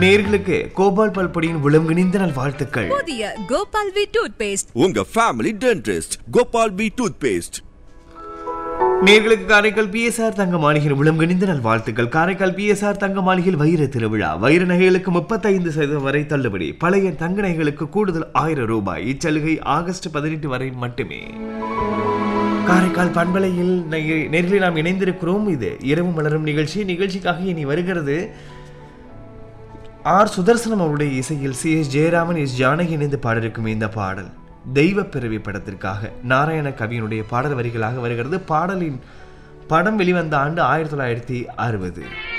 நேர்களுக்கு கோபால் பல்பொடியின் விளங்குனிந்த நல் வாழ்த்துக்கள் புதிய கோபால் வி டூத் பேஸ்ட் உங்க family dentist Gopal P toothpaste நேர்களுக்கு காரைக்கால் பிஎஸ்ஆர் தங்க மாளிகையின் விளங்குனிந்த நல் வாழ்த்துக்கள் காரைக்கால் பிஎஸ்ஆர் தங்க மாளிகையில் வைர திருவிழா வைர நகைகளுக்கு முப்பத்தைந்து சதவீதம் வரை தள்ளுபடி பழைய தங்க நகைகளுக்கு கூடுதல் ஆயிரம் ரூபாய் இச்சலுகை ஆகஸ்ட் பதினெட்டு வரை மட்டுமே காரைக்கால் பண்பலையில் நெ- நேர்களில் நாம் இணைந்திருக்கிறோம் இது இரவு மலரும் நிகழ்ச்சி நிகழ்ச்சிக்காக இனி வருகிறது ஆர் சுதர்சனம் அவருடைய இசையில் C S Jayaraman S Janaki இணைந்து பாடிருக்கும் இந்த பாடல் தெய்வ பிறவி படத்திற்காக நாராயண கவியினுடைய பாடல் வரிகளாக வருகிறது பாடலின் படம் வெளிவந்த ஆண்டு ஆயிரத்தி தொள்ளாயிரத்தி அறுபது